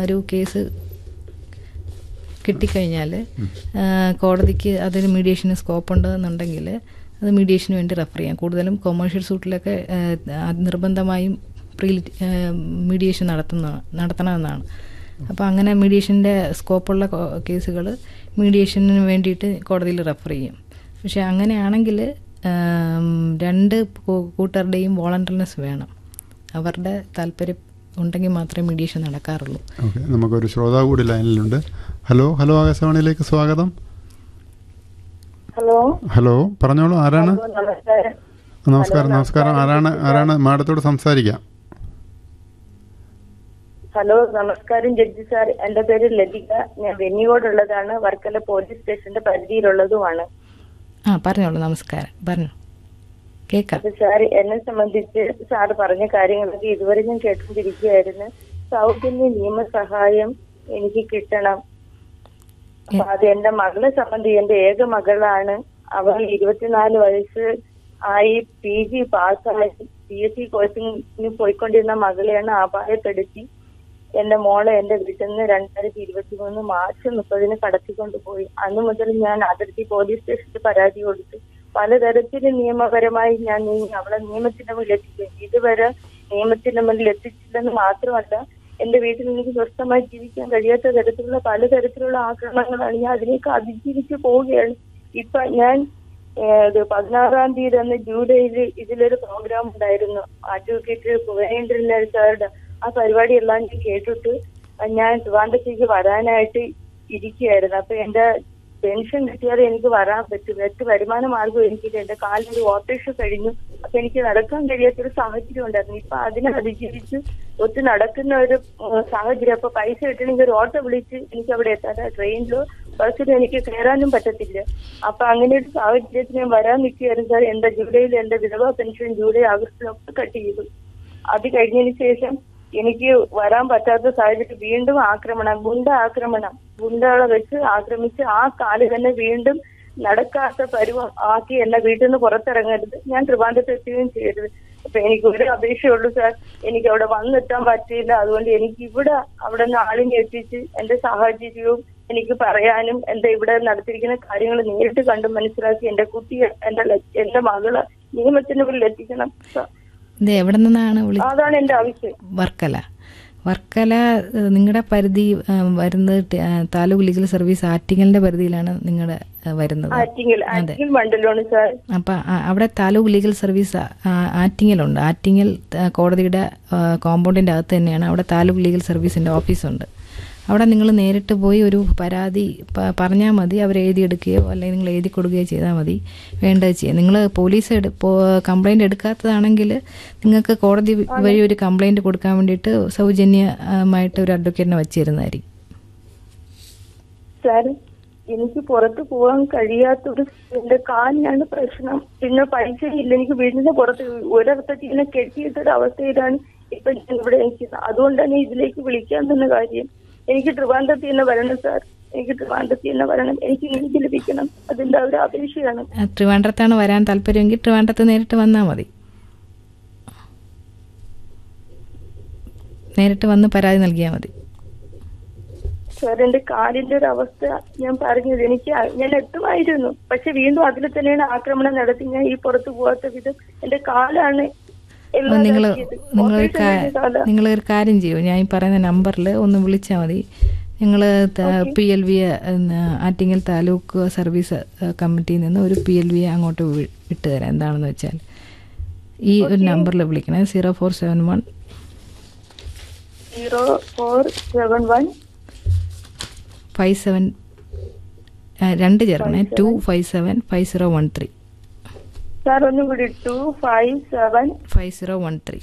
ഒരു കേസ് കിട്ടിക്കഴിഞ്ഞാൽ കോടതിക്ക് അതിന് മീഡിയേഷന് സ്കോപ്പ് ഉണ്ടെന്നുണ്ടെങ്കിൽ അത് മീഡിയേഷന് വേണ്ടി റെഫർ ചെയ്യാം കൂടുതലും കൊമേഴ്ഷ്യൽ സൂട്ടിലൊക്കെ അത് നിർബന്ധമായും പ്രീ മീഡിയേഷൻ നടത്തുന്ന നടത്തണമെന്നാണ് അപ്പോൾ അങ്ങനെ മീഡിയേഷൻ്റെ സ്കോപ്പുള്ള കേസുകൾ മീഡിയേഷന് വേണ്ടിയിട്ട് കോടതിയിൽ റെഫർ ചെയ്യും പക്ഷേ അങ്ങനെയാണെങ്കിൽ രണ്ട് കൂ- കൂട്ടരുടെയും വോളണ്ടറിനെസ് വേണം അവരുടെ താല്പര്യം ഉണ്ടെങ്കിൽ മാത്രമേ മീഡിയേഷൻ നടക്കാറുള്ളൂ ഓക്കെ നമുക്കൊരു ശ്രോതാവ് കൂടി ലൈനിലുണ്ട് ഹലോ ഹലോ ആകാശവാണിയിലേക്ക് സ്വാഗതം ഹലോ ഹലോ പറഞ്ഞോളൂ ആരാണ് ഹലോ, നമസ്കാരം നമസ്കാരം നമസ്കാരം ആരാണ് ആരാണ് മാഡത്തോട് സംസാരിക്കാം ഹലോ നമസ്കാരം ജഡ്ജി സാർ എന്റെ പേര് ലതിക ഞാൻ വെന്നിയോടുള്ളതാണ് വർക്കല പോലീസ് സ്റ്റേഷന്റെ പരിധിയിലുള്ളതുമാണ് ആ പറഞ്ഞോളൂ നമസ്കാരം പറഞ്ഞു കേൾക്കാം അപ്പൊ സാർ എന്നെ സംബന്ധിച്ച് സാർ പറഞ്ഞ കാര്യങ്ങളൊക്കെ ഇതുവരെ ഞാൻ കേട്ടുകൊണ്ടിരിക്കുകയായിരുന്നു സൗജന്യ നിയമസഹായം എനിക്ക് കിട്ടണം അപ്പൊ അത് എന്റെ മകളെ സംബന്ധിച്ച് എന്റെ ഏക മകളാണ് അവൾ ഇരുപത്തിനാല് വയസ്സ് ആയി പി ജി പാസ്സായി പി എസ് സി കോച്ചിങ്ങിന് പോയിക്കൊണ്ടിരുന്ന മകളെയാണ് അപായപ്പെടുത്തി എന്റെ മോളെ എന്റെ വീട്ടിൽ നിന്ന് രണ്ടായിരത്തി ഇരുപത്തി മൂന്ന് മാർച്ച് മുപ്പതിന് കടത്തിക്കൊണ്ടുപോയി അന്നു മുതൽ ഞാൻ അതിർത്തി പോലീസ് സ്റ്റേഷനിൽ പരാതി കൊടുത്തു പലതരത്തിൽ നിയമപരമായി ഞാൻ നീങ്ങി അവളെ നിയമത്തിന്റെ മുന്നിൽ എത്തിച്ചു ഇതുവരെ നിയമത്തിന്റെ മുന്നിൽ എത്തിച്ചില്ലെന്ന് മാത്രമല്ല എന്റെ വീട്ടിൽ എനിക്ക് സ്വസ്ഥമായി ജീവിക്കാൻ കഴിയാത്ത തരത്തിലുള്ള പലതരത്തിലുള്ള ആക്രമണങ്ങളാണ് ഞാൻ അതിലേക്ക് അതിജീവിച്ച് പോവുകയാണ് ഇപ്പൊ ഞാൻ ഏഹ്, ഇത് പതിനാറാം തീയതി അന്ന് ജൂലൈയിൽ ഇതിലൊരു പ്രോഗ്രാം ഉണ്ടായിരുന്നു അഡ്വക്കേറ്റ് ഭുവനേന്ദ്രൻ സാറുടെ ആ പരിപാടിയെല്ലാം ഞാൻ കേട്ടിട്ട് ഞാൻ ട്രിവാൻഡത്തേക്ക് വരാനായിട്ട് ഇരിക്കുകയായിരുന്നു അപ്പൊ എന്റെ പെൻഷൻ കിട്ടിയാലേ എനിക്ക് വരാൻ പറ്റും മറ്റ് വരുമാന മാർഗം എനിക്കില്ല എന്റെ കാലിലൊരു ഓപ്പറേഷൻ കഴിഞ്ഞു അപ്പൊ എനിക്ക് നടക്കാൻ കഴിയാത്തൊരു സാഹചര്യം ഉണ്ടായിരുന്നു ഇപ്പൊ അതിനെ അതിജീവിച്ച് ഒത്തു നടക്കുന്ന ഒരു ഉം, സാഹചര്യം അപ്പൊ പൈസ കിട്ടണമെങ്കിൽ ഒരു ഓട്ടോ വിളിച്ച് എനിക്ക് അവിടെ എത്താൻ ട്രെയിനിലോ ബസ്സിലോ എനിക്ക് കയറാനും പറ്റത്തില്ല അപ്പൊ അങ്ങനെ ഒരു സാഹചര്യത്തിൽ ഞാൻ വരാൻ നിൽക്കുകയായിരുന്നു സാർ എന്റെ ജൂലൈയിൽ എന്റെ വിധവാ പെൻഷൻ ജൂലൈ ആഗസ്റ്റിലൊക്കെ കട്ട് ചെയ്തു അത് കഴിഞ്ഞതിന് ശേഷം എനിക്ക് വരാൻ പറ്റാത്ത സാഹചര്യത്തിൽ വീണ്ടും ആക്രമണം ഗുണ്ട ആക്രമണം ഗുണ്ടകളെ വെച്ച് ആക്രമിച്ച് ആ കാല് തന്നെ വീണ്ടും നടക്കാത്ത പരുവം ആക്കി എന്നെ വീട്ടിൽ നിന്ന് പുറത്തിറങ്ങരുത് ഞാൻ ട്രിവാൻഡ്രത്ത് എത്തുകയും ചെയ്തത് അപ്പൊ എനിക്ക് ഒരു അപേക്ഷയുള്ളൂ സാർ എനിക്ക് അവിടെ വന്നെത്താൻ പറ്റിയില്ല അതുകൊണ്ട് എനിക്ക് ഇവിടെ അവിടെ നിന്ന് ആളിനെ എത്തിച്ച് എന്റെ സാഹചര്യവും എനിക്ക് പറയാനും എന്റെ ഇവിടെ നടത്തിയിരിക്കുന്ന കാര്യങ്ങൾ നേരിട്ട് കണ്ട് മനസ്സിലാക്കി എന്റെ കുട്ടിയെ എന്റെ ല- എന്റെ മകളെ നിയമത്തിന് മുന്നിൽ എത്തിക്കണം സാർ ഇത് എവിടെ നിന്നാണ് വിളി അതാണ് എന്റെ ആവശ്യം വർക്കല വർക്കല നിങ്ങളുടെ പരിധി ആ, വരുന്നത് ടി- ആ, താലൂക്ക് ലീഗൽ സർവീസ് ആറ്റിങ്ങലിന്റെ പരിധിയിലാണ് നിങ്ങളുടെ വരുന്നത് ആറ്റിങ്ങൽ ആറ്റിങ്ങൽ മണ്ഡലമാണ് സാർ അപ്പം അവിടെ താലൂക്ക് ലീഗൽ സർവീസ് ആ, ആറ്റിങ്ങലുണ്ട് ആറ്റിങ്ങൽ ആ, കോടതിയുടെ ആ, കോമ്പൗണ്ടിൻ്റെ അകത്ത് തന്നെയാണ് അവിടെ താലൂക്ക് ലീഗൽ സർവീസിൻ്റെ ഓഫീസുണ്ട് അവിടെ നിങ്ങൾ നേരിട്ട് പോയി ഒരു പരാതി പ- പറഞ്ഞാൽ മതി അവർ എഴുതിയെടുക്കുകയോ അല്ലെങ്കിൽ നിങ്ങൾ എഴുതി കൊടുക്കുകയോ ചെയ്താൽ മതി വേണ്ടത് ചെയ്യാം നിങ്ങൾ പോലീസ് എടു കംപ്ലൈൻറ്റ് എടുക്കാത്തതാണെങ്കിൽ നിങ്ങൾക്ക് കോടതി വഴി ഒരു കംപ്ലൈൻറ്റ് കൊടുക്കാൻ വേണ്ടിയിട്ട് സൗജന്യമായിട്ട് ഒരു അഡ്വക്കേറ്റിനെ വച്ചിരുന്നതായിരിക്കും സാർ എനിക്ക് പുറത്ത് പോകാൻ കഴിയാത്തൊരു എന്റെ കാലിനാണ് പ്രശ്നം പിന്നെ പൈസ ഇല്ല എനിക്ക് വീടിന്റെ പുറത്ത് ഒരർത്ഥത്തിൽ ഇങ്ങനെ കെട്ടിയിട്ടൊരു അവസ്ഥയിലാണ് ഇപ്പൊ ഞാൻ ഇവിടെ നിൽക്കുന്നത് അതുകൊണ്ടാണ് ഇതിലേക്ക് വിളിക്കാൻ തന്നെ കാര്യം എനിക്ക് ട്രിവാൻഡ്രത്തിൽ തന്നെ വരണം സാർ എനിക്ക് ട്രിവാൻഡ്രത്തിൽ തന്നെ വരണം എനിക്ക് നീതി ലഭിക്കണം അതിന്റെ ഒരു അപേക്ഷയാണ് ആ, ട്രിവാൻഡ്രത്താണ് വരാൻ താല്പര്യമെങ്കിൽ ട്രിവാൻഡ്രത്ത് നേരിട്ട് വന്നാൽ മതി നേരിട്ട് വന്ന് പരാതി നൽകിയാൽ മതി സാർ എന്റെ കാലിന്റെ ഒരു അവസ്ഥ ഞാൻ പറഞ്ഞത് എനിക്ക് അ- ഞാൻ എത്തുമായിരുന്നു പക്ഷെ വീണ്ടും അതിൽ തന്നെയാണ് ആക്രമണം നടത്തി ഞാൻ ഈ പുറത്ത് പോകാത്ത വിധം എന്റെ കാലാണ് അപ്പോൾ നിങ്ങൾ ഇല്ലാതാക്കിയത്. നിങ്ങൾ ഓപ്പറേഷൻ കഴിഞ്ഞ കാലാ. നിങ്ങൾ ഒരു കാര്യം ചെയ്യൂ ഞാൻ ഈ പറയുന്ന നമ്പറിൽ ഒന്ന് വിളിച്ചാൽ മതി ഞങ്ങൾ P L V Attingal taluk service കമ്മിറ്റിയിൽ നിന്ന് ഒരു പി എൽ വി അങ്ങോട്ട് വി- വിട്ടുതരാം എന്താണെന്ന് വെച്ചാൽ ഈ ഒരു നമ്പറിൽ വിളിക്കണേ zero four seven one zero four seven one five seven രണ്ട് ചേർക്കണേ two five seven five zero one three sir ഒന്നും കൂടി two five seven five zero one three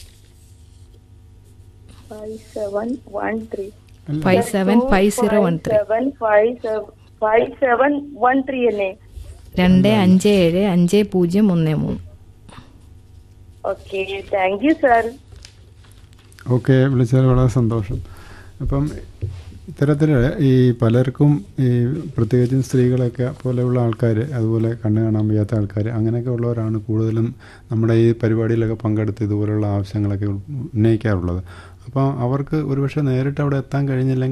five seven one three five seven five zero one three seven five five seven one three അല്ലേ രണ്ട് അഞ്ച് ഏഴ് അഞ്ച് പൂജ്യം ഒന്ന് മൂന്ന് okay thank you sir okay വിളിച്ചതിൽ വളരെ സന്തോഷം അപ്പം ഇത്തരത്തിൽ ഈ പലർക്കും ഈ പ്രത്യേകിച്ചും സ്ത്രീകളൊക്കെ പോലെയുള്ള ആൾക്കാർ അതുപോലെ കണ്ണ് കാണാൻ വയ്യാത്ത ആൾക്കാർ അങ്ങനെയൊക്കെ ഉള്ളവരാണ് കൂടുതലും നമ്മുടെ ഈ പരിപാടിയിലൊക്കെ പങ്കെടുത്ത് ഇതുപോലുള്ള ആവശ്യങ്ങളൊക്കെ ഉന്നയിക്കാറുള്ളത് അപ്പോൾ അവർക്ക് ഒരുപക്ഷെ നേരിട്ട് അവിടെ എത്താൻ കഴിഞ്ഞില്ലെങ്കിൽ